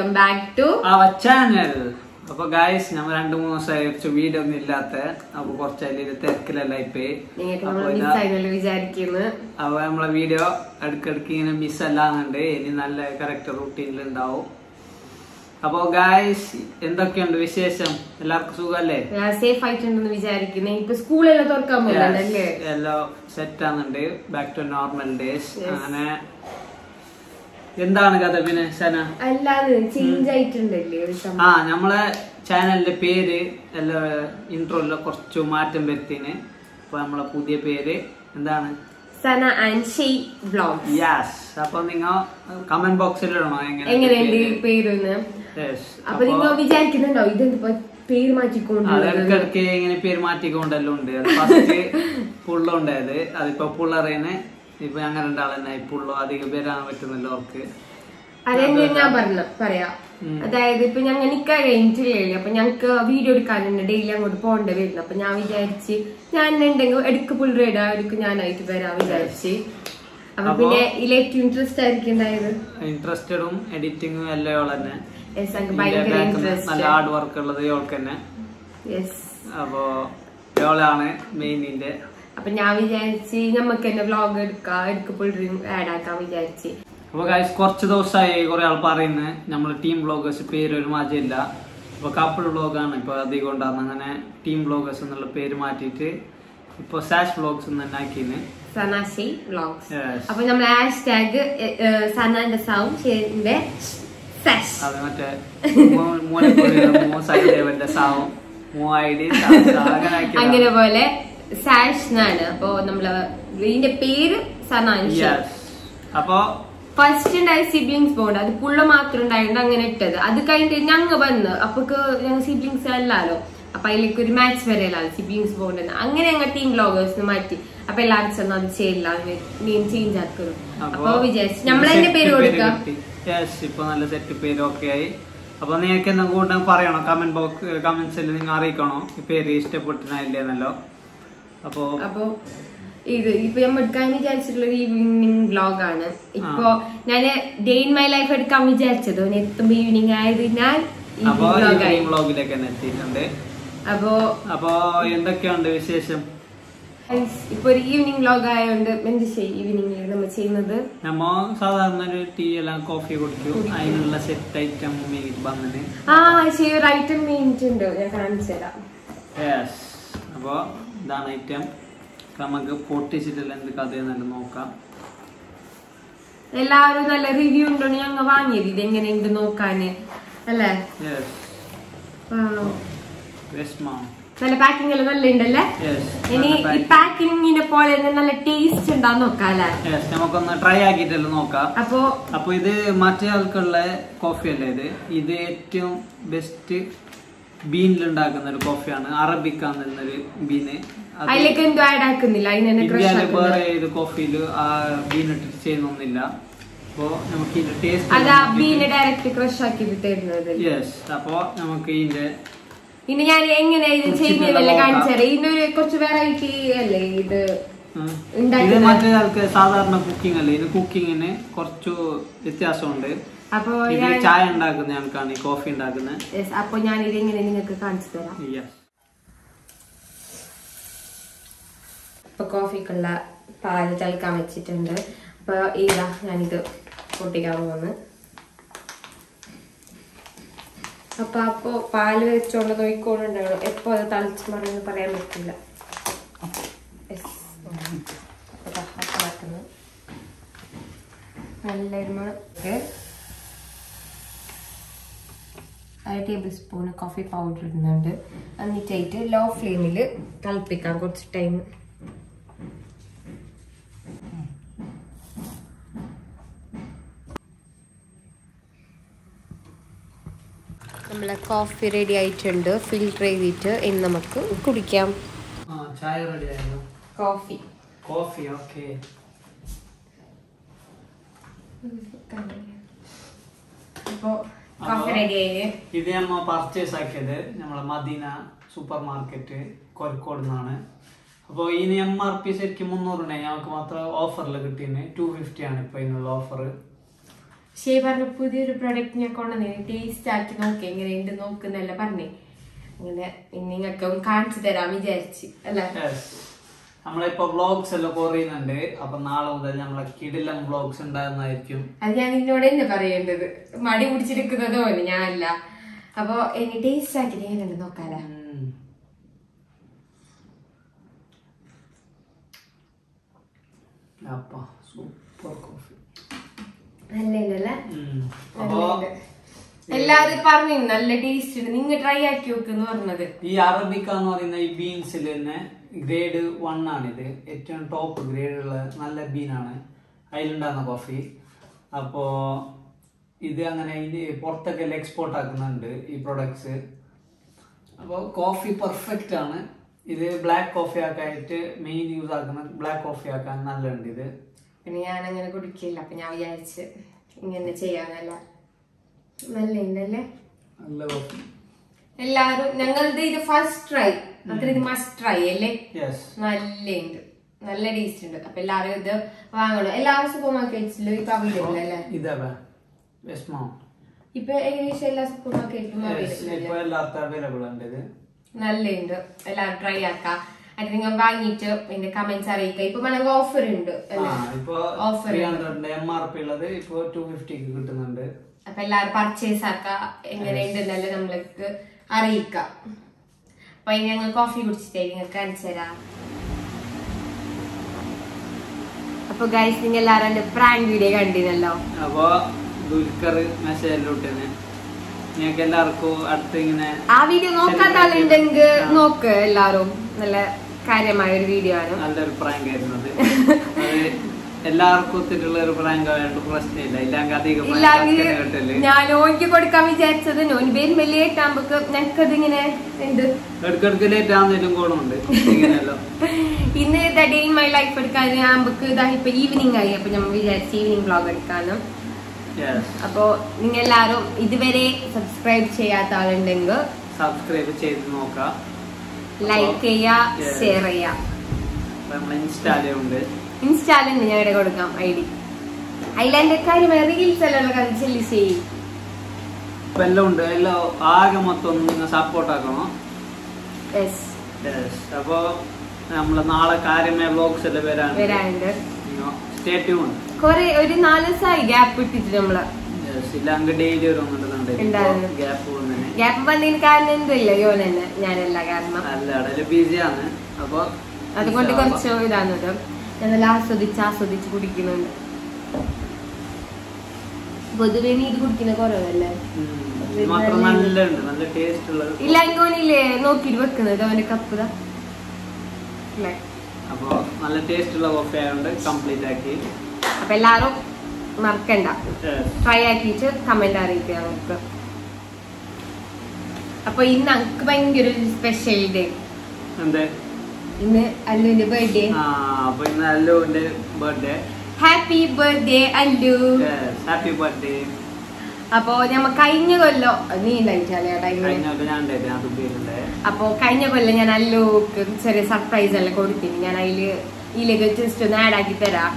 Welcome back to our channel അപ്പൊ guys നമ്മൾ രണ്ടു മൂന്ന് ദിവസമായി കുറച്ച് വീഡിയോ ഒന്നും ഇല്ലാത്ത അപ്പൊ കുറച്ച് അതിൽ തിരക്കിലല്ല ഇപ്പൊ നിങ്ങൾക്ക് അപ്പൊ നമ്മൾ ഇതാ മിസ്സായിരുന്നല്ലോ വിചാരിക്കുന്നു അപ്പൊ നമ്മളെ വീഡിയോ ഇടയ്ക്കിടയ്ക്ക് ഇങ്ങനെ മിസ് അല്ലാന്നുണ്ട് ഇനി നല്ല കറക്റ്റ് റൂട്ടീനിൽ ഉണ്ടാവും അപ്പൊ ഗായ്സ് എന്തൊക്കെയുണ്ട് വിശേഷം എല്ലാവർക്കും സുഖല്ലേ സേഫ് ആയിട്ടുണ്ടെന്ന് വിചാരിക്കുന്നു ഇപ്പൊ സ്കൂളെല്ലാം തുറക്കാൻ പോകുന്നുണ്ടല്ലേ Yes, എല്ലാം സെറ്റ് ആകുന്നുണ്ട് ബാക്ക് ടു നോർമൽ ഡേയ്സ് അങ്ങനെ എന്താണ് കഥ പിന്നെ സന അല്ലാതെ ചേഞ്ച് ആയിട്ടുണ്ടല്ലേ ഒരു സംഭവം ആ നമ്മളെ ചാനലിന്റെ പേര് എല്ലാ ഇൻട്രോയില് കുറച്ച് മാറ്റം വരുത്തിന് അപ്പൊ നമ്മളെ പുതിയ പേര് എന്താണ് സന ആൻഡ് ഷെയ് വ്ളോഗ് യാസ് അപ്പൊ നിങ്ങൾ കമന്റ് ബോക്സിൽ ഇടണോ എങ്ങനെയുണ്ട് ഈ പേരൊന്ന് Yes. അപ്പൊ നിങ്ങൾ വിചാരിക്കുന്നുണ്ടോ ഇതെന്ത് പേര് മാറ്റിക്കൊണ്ട് അത് ഇടയ്ക്കിടയ്ക്ക് ഇങ്ങനെ പേര് മാറ്റിക്കൊണ്ടെല്ലാം ഉണ്ട് അത് ഫസ്റ്റ് പുള്ള ഉണ്ടായത് അതിപ്പോ പുള്ളറേനെ ഇപ്പൊ ഞങ്ങൾ രണ്ടാളെന്നെ പുള്ളോ അധികം പേരാൻ പറ്റുന്നില്ല അവർക്ക് അതെന്നെ ഞാൻ പറഞ്ഞ പറയാം അതായത് ഇപ്പൊ ഞങ്ങൾ നിക്കാൻ കഴിഞ്ഞിട്ടില്ലേ അപ്പൊ ഞങ്ങക്ക് വീഡിയോ എടുക്കാനുണ്ട് ഡെയിലി അങ്ങോട്ട് പോകേണ്ടി വരുന്നു അപ്പൊ ഞാൻ വിചാരിച്ച് ഞാൻ ഉണ്ടെങ്കിൽ എടുക്ക് പുള്ളി ഇടാ എടുക്ക് ഞാനായിട്ട് വരാം വിചാരിച്ച് അപ്പൊ പിന്നെ ഇതിലേക്ക് ഇൻട്രസ്റ്റ് ആയിരിക്കും ഉണ്ടായത് ഇൻട്രസ്റ്റഡും എഡിറ്റിങ്ങും എല്ലാം ഇവൾ തന്നെ Yes, എനിക്ക് ഇതിന്റെ ഭയങ്കര back ന്ന് ഇൻട്രസ്റ്റ് നല്ല ഹാർഡ് വർക്ക് ഉള്ളത് ഇവൾക്ക് തന്നെ യെസ് അപ്പോ ഇവളാണ് മെയിനിന്റെ അപ്പൊ ഞാൻ വിചാരിച്ച് നമുക്ക് തന്നെ വ്ലോഗ് എടുക്കാം എടുക്ക് പുള്ളി ആഡ് ആക്കാൻ വിചാരിച്ച് അപ്പൊ ഗൈസ് കുറച്ച് ദിവസമായി കുറെ ആൾ പറയുന്നത് നമ്മൾ ടീം ബ്ലോഗേഴ്സ് പേര് ഒരു മാറ്റമില്ല ഇപ്പൊ കപ്പിൾ ബ്ലോഗാണ് ഇപ്പൊ അധികം ഉണ്ടാകുന്നത് അങ്ങനെ ടീം ബ്ലോഗേഴ്സ് എന്നുള്ള പേര് മാറ്റിയിട്ട് ഇപ്പൊ സാഷ് ബ്ലോഗ്സ് തന്നെ ആക്കിന് സനാശി വ്ലോഗ്സ് Yes. അപ്പൊ നമ്മൾ ഹാഷ് ടാഗ് സനാന്റെ സൗണ്ട് ഷെയറിന്റെ സെഷ് അത് മറ്റേ മൂലപ്പുഴ സൈദേവന്റെ സാവും മൂ ഐ ഡി അങ്ങനെ അങ്ങനെ ആക്കിയതാണ്. പോലെ സാഷ് എന്നാണ് അപ്പൊ നമ്മള് ഇതിന്റെ പേര് സനാൻഷി Yes. അപ്പൊ ഫസ്റ്റ് ഉണ്ടായ സിബ്ലിങ്സ് ബോണ്ട് അത് പുള്ള മാത്രം ഉണ്ടായത് അങ്ങനെ ഇട്ടത് അത് കഴിഞ്ഞിട്ട് ഞങ്ങ വന്ന് അപ്പൊ ഞങ്ങൾ സിബ്ലിങ്സ് അല്ലല്ലോ അപ്പൊ അതിലേക്ക് ഒരു മാച്ച് വരെയല്ലോ സിബ്ലിങ്സ് ബോണ്ട് അങ്ങനെ ഞങ്ങൾ ടീം ബ്ലോഗേഴ്സ് മാറ്റി അപ്പൊ എല്ലാവരും ചെന്ന് അത് ചെയ്യില്ല നെയിം ചേഞ്ച് ആക്കുന്നു അപ്പൊ വിചാരിച്ചു നമ്മൾ തന്നെ പേര് കൊടുക്കാം യെസ് ഇപ്പൊ നല്ല സെറ്റ് പേര് ഒക്കെ ആയി അപ്പൊ നിങ്ങൾക്ക് എന്തെങ്കിലും കൂടെ പറയണോ കമന്റ് ബോക്സ് കമന്റ്സിൽ നിങ്ങൾ അറിയിക്കണോ ഈ പേര് ഇഷ്ടപ്പെട്ടിനല്ലോ അപ്പോ അപ്പൊ ഇത് ഇപ്പൊ ഞാൻ എടുക്കാൻ വിചാരിച്ചിട്ടുള്ള ഒരു ഈവനിങ് വ്ലോഗ് ആണ് ഇപ്പൊ ഞാന് ഡേ ഇൻ മൈ ലൈഫ് എടുക്കാൻ വിചാരിച്ചത് ഓന് എത്തുമ്പോ ഈവനിങ് ആയതിനാൽ അപ്പോ വ്ലോഗ് ആയി വ്ളോഗിലേക്ക് തന്നെ എത്തിയിട്ടുണ്ട് അപ്പോ അപ്പോ എന്തൊക്കെയുണ്ട് വിശേഷം guys, ഇപ്പൊ ഒരു ഈവനിങ് വ്ലോഗ് ആയതുകൊണ്ട് എന്ത് ചെയ്യും ഈവനിങ്ങിൽ നമ്മൾ ചെയ്യുന്നത് നമ്മ സാധാരണ ഒരു ടീ എല്ലാം കോഫി കുടിക്കും അതിനുള്ള സെറ്റ് ഐറ്റം വന്നിന് ആ ശരി ഒരു ഐറ്റം മീനിട്ടുണ്ട് ഞാൻ കാണിച്ചു തരാം യെസ് അപ്പോ ഇതാണ് ഐറ്റം നമുക്ക് പൊട്ടിച്ചിട്ടുള്ള എന്ത് കഥയെന്നെല്ലാം നോക്കാം എല്ലാവരും നല്ല റിവ്യൂ ഉണ്ടോ ഞങ്ങൾ വാങ്ങിയത് ഇത് എങ്ങനെയുണ്ട് നോക്കാന് അല്ലേ യെസ് ആ, വെസ്മാ നല്ല പാക്കിംഗ് എല്ലാം നല്ല ഉണ്ടല്ലേ യെസ് ഇനി ഈ പാക്കിങ്ങിനെ പോലെ തന്നെ നല്ല ടേസ്റ്റ് ഉണ്ടാന്ന് നോക്കാം അല്ലേ യെസ് നമുക്കൊന്ന് ട്രൈ ആക്കിയിട്ടല്ലോ നോക്കാം അപ്പോ അപ്പൊ ഇത് മറ്റേ ആൾക്കുള്ള കോഫി അല്ലേ ഇത് ഇത് ഏറ്റവും ബെസ്റ്റ് ബീനിൽ ഉണ്ടാക്കുന്ന ഒരു കോഫിയാണ് അറബിക്ക എന്നൊരു ബീന് അത് അതിലേക്ക് എന്തോ ആഡ് ആക്കുന്നില്ല അതിന് തന്നെ ക്രഷ് ഇന്ത്യയില് ആക്കുന്നത് വേറെ ഏത് കോഫിയില് ആ ബീൻ ഇട്ടിട്ട് ചെയ്യുന്നൊന്നില്ല അപ്പോ നമുക്ക് ഇതിന്റെ അത് ആ ടേസ്റ്റ് ബീന് ഡയറക്റ്റ് ക്രഷ് ആക്കി തരുന്നത് യെസ് അപ്പോ നമുക്ക് ഇതിന്റെ ഇനി ഞാൻ എങ്ങനെ ഇത് കുറിച്ചിട്ടുള്ള ചെയ്യുന്നതല്ലേ നോക്കാം. കാണിച്ചത് ഇതിനൊരു കുറച്ച് വെറൈറ്റി അല്ലേ ഇത് ഉം, ഉണ്ടാക്കുന്ന- ഇത് മറ്റേ ആൾക്ക് സാധാരണ കുക്കിംഗ് അല്ലേ ഇത് കുക്കിങ്ങിന് കുറച്ചു വ്യത്യാസമുണ്ട് അപ്പൊ ഇത് ഞാൻ ചായ ഉണ്ടാക്കുന്ന ഞങ്ങൾക്കാണ് ഈ കോഫി ഉണ്ടാക്കുന്നത് Yes, അപ്പൊ ഞാൻ ഇത് എങ്ങനെ നിങ്ങൾക്ക് കാണിച്ചു തരാം യെസ് ഇപ്പൊ കോഫിക്കുള്ള പാല് തളിക്കാൻ വെച്ചിട്ടുണ്ട് അപ്പൊ ഇതാ ഞാനിത് പൊട്ടിക്കാൻ പോകുന്നു അപ്പൊ അപ്പൊ പാല് വെച്ചോണ്ട് നോക്കിക്കൊണ്ടുണ്ടാവണം എപ്പോ അത് തളിച്ച് മറിയെന്ന് പറയാൻ പറ്റില്ല Yes. അതാ, അപ്പൊ ആക്കുന്നു. നല്ല ഇരുമക്ക് അര ടേബിൾ സ്പൂൺ കോഫി പൗഡർ ഇടുന്നുണ്ട് എന്നിട്ടായിട്ട് ലോ ഫ്ലെയിമിൽ തിളപ്പിക്കാം കുറച്ച് ടൈം നമ്മളെ കോഫി റെഡി ആയിട്ടുണ്ട് ഫിൽറ്റർ ചെയ്തിട്ട് ഇനി നമുക്ക് കുടിക്കാം ആ ചായ റെഡി ആയിരുന്നു കോഫി കോഫി ഓക്കെ അപ്പോ കോഫി റെഡി ആയി ഇത് നമ്മ പർച്ചേസ് ആക്കിയത് നമ്മളെ മദീന സൂപ്പർ മാർക്കറ്റ് കോഴിക്കോട് നിന്നാണ് അപ്പോൾ ഇനി എം ആർ പി ശരിക്കും മുന്നൂറുണ്ടായി ഞങ്ങൾക്ക് മാത്രം ഓഫറിൽ കിട്ടിയത് ടു ഫിഫ്റ്റി ആണ് ഇപ്പോൾ ഇതിനുള്ള ഓഫർ പക്ഷേ ഈ പറഞ്ഞ പുതിയൊരു പ്രൊഡക്റ്റ് ഞാൻ കൊണ്ടുവന്നേ ടേസ്റ്റ് ആക്കി നോക്കി എങ്ങനെയുണ്ട് നോക്കുന്നല്ല പറഞ്ഞേ അങ്ങനെ നിങ്ങൾക്ക് കാണിച്ചു തരാൻ വിചാരിച്ച് അല്ല Yes. നമ്മളിപ്പോ വ്ളോഗ്സ് എല്ലാം കുറയുന്നുണ്ട് അപ്പൊ നാളെ മുതൽ നമ്മളെ കിടിലം വ്ളോഗ്സ് ഉണ്ടാകുന്നതായിരിക്കും അത് ഞാൻ നിന്നോട് തന്നെ പറയേണ്ടത് മടി പിടിച്ചെടുക്കുന്നതോ ഞാനല്ല അപ്പൊ ഇനി ടേസ്റ്റ് ആക്കിട്ട് എങ്ങനെയുണ്ട് നോക്കാലോ ഉം. അപ്പ സൂപ്പർ കോഫി നല്ലതല്ലേ അപ്പോ എല്ലാരും പറഞ്ഞു നല്ല ടേസ്റ്റ് ഉണ്ട് നിങ്ങൾ ട്രൈ ആക്കി നോക്കെന്ന് പറഞ്ഞത് ഈ അറബിക്ക എന്ന് പറയുന്ന ഈ ബീൻസിൽ തന്നെ ഗ്രേഡ് വൺ ആണിത് ഏറ്റവും ടോപ്പ് ഗ്രേഡ് ഉള്ള നല്ല ബീനാണ് അതിലുണ്ടാകുന്ന കോഫി അപ്പോ ഇത് അങ്ങനെ ഇത് പുറത്തൊക്കെ എക്സ്പോർട്ട് ആക്കുന്നുണ്ട് ഈ പ്രൊഡക്ട്സ് അപ്പോൾ കോഫി പെർഫെക്റ്റ് ആണ് ഇത് ബ്ലാക്ക് കോഫി ആക്കായിട്ട് മെയിൻ യൂസ് ആക്കുന്ന ബ്ലാക്ക് കോഫി ആക്കാൻ നല്ലുണ്ട് ഇത് പിന്നെ ഞാൻ അങ്ങനെ കുടിക്കില്ല അപ്പൊ ഞാൻ വിചാരിച്ച് ഇങ്ങനെ ചെയ്യാന്നല്ല നല്ല ഉണ്ടല്ലേ നല്ല കോഫി എല്ലാരും ഞങ്ങളുടെ ഇത് ഫസ്റ്റ് ട്രൈ അത്ര ഇത് മസ്റ്റ് ട്രൈ അല്ലേ യെസ് നല്ല ഉണ്ട് നല്ല ടേസ്റ്റ് ഉണ്ട് അപ്പൊ എല്ലാരും ഇത് വാങ്ങണം എല്ലാവരും സൂപ്പർ മാർക്കറ്റ്സിലും ഇപ്പൊ അവൈലബിൾ അല്ലേ ഇതാ വെസ്റ്റ് മൗണ്ട് ഇപ്പൊ ഏകദേശം എല്ലാ സൂപ്പർ മാർക്കറ്റിലും അവൈലബിൾ അല്ലേ ഇപ്പൊ എല്ലാവർക്കും അവൈലബിൾ ഉണ്ട് ഇത് നല്ലുണ്ട് എല്ലാവരും ട്രൈ ആക്കാം അത് നിങ്ങൾ വാങ്ങിയിട്ട് എന്റെ കമന്റ്സ് അറിയിക്കുക ഇപ്പൊ വേണമെങ്കിൽ ഓഫർ ഉണ്ട് ആ അല്ലേ ഇപ്പൊ Offer ത്രീ ഹൺഡ്രഡിന്റെ എം ആർ പി ഉള്ളത് ഇപ്പൊ ടു ഫിഫ്റ്റിക്ക് കിട്ടുന്നുണ്ട് അപ്പൊ എല്ലാവരും പർച്ചേസ് ആക്ക എങ്ങനെയുണ്ടെന്നല്ല നമ്മൾക്ക് അറിയിക്കാം അപ്പൊ ഇനി ഞങ്ങൾ കോഫി കുടിച്ചിട്ടേ നിങ്ങൾക്ക് കാണിച്ചു തരാം അപ്പൊ ഗൈസ് നിങ്ങൾ എല്ലാരും എന്റെ പ്രാങ്ക് വീഡിയോ കണ്ടിരുന്നല്ലോ അപ്പൊ ദുൽഖർ മെസ്സേജ് ഇട്ടിന് ഞങ്ങൾക്ക് എല്ലാവർക്കും അടുത്ത് ഇങ്ങനെ ആ വീഡിയോ നോക്കാത്ത ആളുണ്ടെങ്കിൽ നോക്ക് എല്ലാരും നല്ല കാര്യമായ ഒരു വീഡിയോ ആണ് നല്ലൊരു പ്രാങ്ക് ആയിരുന്നു അത് അത് എല്ലാവർക്കും ഒത്തിട്ടുള്ള ഒരു പ്രാങ്ക് ആയതുകൊണ്ട് പ്രശ്നമില്ല ഇല്ലെങ്കിൽ അധികം ഇല്ലെങ്കിൽ കേട്ടല് ഞാൻ ഓനിക്ക് കൊടുക്കാൻ വിചാരിച്ചത് ഓന് വരുമ്പോ ലേറ്റ് ആകുമ്പോ ഞങ്ങക്കത് ഇങ്ങനെ ഉണ്ട് ഇടക്കിടക്ക് ലേറ്റ് ആവുന്നതിലും ഗുണമുണ്ട് ഇങ്ങനെയല്ലോ ഇന്ന് ഡേ ഇൻ മൈ ലൈഫ് എടുക്കാൻ ആകുമ്പോ ഇതാ ഇപ്പൊ ഈവനിങ് ആയി അപ്പൊ നമ്മൾ വിചാരിച്ചു ഈവനിങ് വ്ളോഗ് എടുക്കാനും യെസ് അപ്പോ നിങ്ങൾ എല്ലാരും ഇതുവരെ സബ്സ്ക്രൈബ് ചെയ്യാത്ത ആളുണ്ടെങ്കിൽ സബ്സ്ക്രൈബ് ചെയ്ത് നോക്കാം ലൈക്ക് ചെയ്യാ Yes. ഷെയർ ചെയ്യാ നമ്മൾ ഇൻസ്റ്റാലേ ഉണ്ട് ഇൻസ്റ്റാലുണ്ട് ഞാൻ ഇവിടെ കൊടുക്കാം ഐ ഡി അതിലെന്റെ കാര്യമായ റീൽസ് എല്ലാം കഥ ചെല്ലി ചെയ്യും ഇപ്പൊ എല്ലാം ഉണ്ട് എല്ലാം ആകെ മൊത്തം ഒന്ന് നിങ്ങൾ സപ്പോർട്ട് ആക്കണം യെസ് യെസ് അപ്പോ നമ്മള് നാളെ കാര്യമായ വ്ലോഗ്സ് എല്ലാം വരാൻ വരാനുണ്ട് സ്റ്റേ ട്യൂൺ കൊറേ ഒരു നാല് ദിവസമായി ഗ്യാപ്പ് ഇട്ടിട്ട് നമ്മള് ഇല്ലെങ്കിൽ ഡെയിലി ഒരു ഒന്നുണ്ട് ഉണ്ടായിരുന്നു. ഗ്യാപ്പ് പോകുന്നതിന് ഗ്യാപ്പ് വന്നതിന് കാരണം എന്തില്ല യോൻ തന്നെ ഞാനല്ല കാരണം അല്ല അവിടെ ബിസിയാണ് അപ്പൊ അതുകൊണ്ട് കുറച്ച് ഇതാണത് ഞാൻ നല്ല ആസ്വദിച്ച് ആസ്വദിച്ച് കുടിക്കുന്നുണ്ട് പൊതുവെ നീ ഇത് കുടിക്കുന്ന കുറവല്ലേ ഉം. ഇത് മാത്രം നല്ല ഉണ്ട് നല്ല ടേസ്റ്റ് ഉള്ളത് ഇല്ല ഓനില്ലേ നോക്കിട്ട് വെക്കുന്നത് അവന്റെ കപ്പ് ദാ. ഇല്ലേ അപ്പൊ നല്ല ടേസ്റ്റ് ഉള്ള കോഫി ആയതുകൊണ്ട് കംപ്ലീറ്റ് ആക്കി അപ്പൊ എല്ലാരും മറക്കണ്ട Yes. ട്രൈ ആക്കിയിട്ട് കമന്റ് അറിയിക്കുക നമുക്ക് അപ്പൊ ഇന്ന് അങ്ക് ഭയങ്കര ഒരു സ്പെഷ്യൽ ഡേ എന്തേ ഇന്ന് അല്ലുവിന്റെ ബർത്ത്ഡേ ആ അപ്പൊ ഇന്ന് അല്ലുവിന്റെ birthday happy birthday Allu happy birthday അപ്പൊ ഞമ്മ കഴിഞ്ഞ കൊല്ലോ നീ ഉണ്ടായിട്ടാലേ ടൈമിൽ കഴിഞ്ഞ കൊല്ലം ഞാൻ ഉണ്ടായിരുന്നു ഞാൻ ദുബൈയിലുണ്ട് അപ്പൊ കഴിഞ്ഞ കൊല്ലം ഞാൻ അല്ലുക്ക് ചെറിയ സർപ്രൈസ് എല്ലാം കൊടുത്തിന് ഞാൻ അതില് ഇതിലേക്ക് ജസ്റ്റ് ഒന്ന് ആഡ് ആക്കി തരാം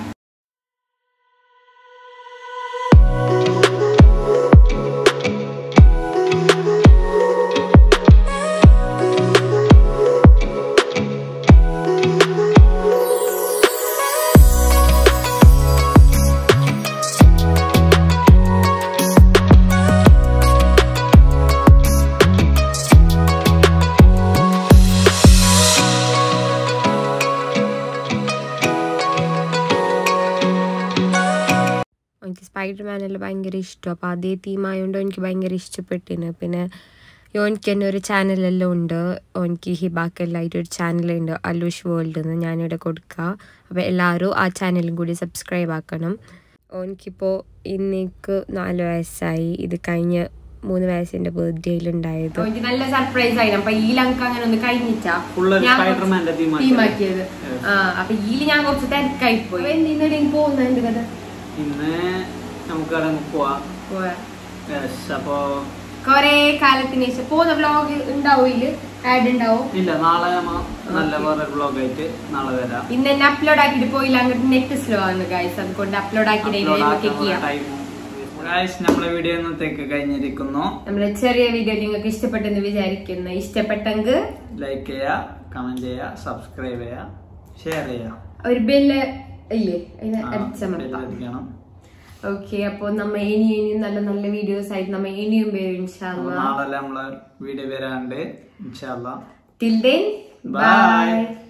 എനിക്ക് സ്പൈഡർമാൻ എല്ലാം ഭയങ്കര ഇഷ്ടം അപ്പോൾ അതേ തീമായതുകൊണ്ട് എനിക്ക് ഭയങ്കര ഇഷ്ടപ്പെട്ടിന് പിന്നെ ഓനിക്ക് തന്നെ ഒരു ചാനലെല്ലാം ഉണ്ട് ഓനിക്ക് ഹിബാക്കെല്ലായിട്ട് ഒരു ചാനലുണ്ട് അലൂഷ് വേൾഡ് എന്ന് ഞാനിവിടെ കൊടുക്കുക അപ്പോൾ എല്ലാവരും ആ ചാനലും കൂടി സബ്സ്ക്രൈബ് ആക്കണം ഓനിക്കിപ്പോൾ ഇന്നേക്ക് നാല് വയസ്സായി ഇത് കഴിഞ്ഞ മൂന്ന് വയസ്സിന്റെ ബർത്ത്ഡേയിലുണ്ടായത് എനിക്ക് നല്ല സർപ്രൈസ് ആയിരുന്നു അപ്പൊ ഈ ലങ്ക് അങ്ങനെ ഒന്ന് കഴിഞ്ഞിട്ടാ ഫുള്ള് ഞാൻ സ്പൈഡർമാന്റെ തീം തീമാക്കിയത് ആ അപ്പൊ ഈല് ഞാൻ കുറച്ച് തിരക്കായി പോയി എന്തിനും പോകുന്നുണ്ട് കഥ ഇന്ന് നമുക്ക് അവിടെ പോവാം പോവാ. യെസ് അപ്പോ കൊറേ കാലത്തിന് ശേഷം പോകുന്ന വ്ലോഗ് ഉണ്ടാവും ഇതില് ആഡ് ഉണ്ടാവും ഇല്ല നാളെ നമ്മ നല്ല വേറെ ബ്ലോഗ് ആയിട്ട് നാളെ വരാം ഇന്ന് തന്നെ അപ്ലോഡ് ആക്കിയിട്ട് പോയില്ല അങ്ങോട്ട് നെറ്റ് സ്ലോ ആണ് ഗൈസ് അതുകൊണ്ട് അപ്ലോഡ് ആക്കിയിട്ട് Upload നമുക്ക് ആക്കാൻ ചെയ്യാം time ഉം ഗായ്സ് നമ്മളെ വീഡിയോ ഇന്നത്തേക്ക് കഴിഞ്ഞിരിക്കുന്നു നമ്മുടെ ചെറിയ വീഡിയോ നിങ്ങൾക്ക് ഇഷ്ടപ്പെട്ടെന്ന് വിചാരിക്കുന്നു ഇഷ്ടപ്പെട്ടെങ്കിൽ ലൈക്ക് ചെയ്യുക കമന്റ് ചെയ്യുക സബ്സ്ക്രൈബ് ചെയ്യുക ഷെയർ ചെയ്യുക ഒരു ബെല്ല് ഇല്ലേ അതിന് ആ, അടിച്ചമർത്താം ബെല്ലടിക്കണം. ഓക്കെ അപ്പൊ നമ്മ ഇനി ഇനിയും നല്ല നല്ല വീഡിയോസ് ആയിട്ട് നമ്മ ഇനിയും വരും അപ്പൊ ഇൻഷാല്ല നാളെ നമ്മളെ വീഡിയോ വരാണ്ട് ഇൻഷാല്ലാ ടിൽ ദെൻ Bye. ബൈ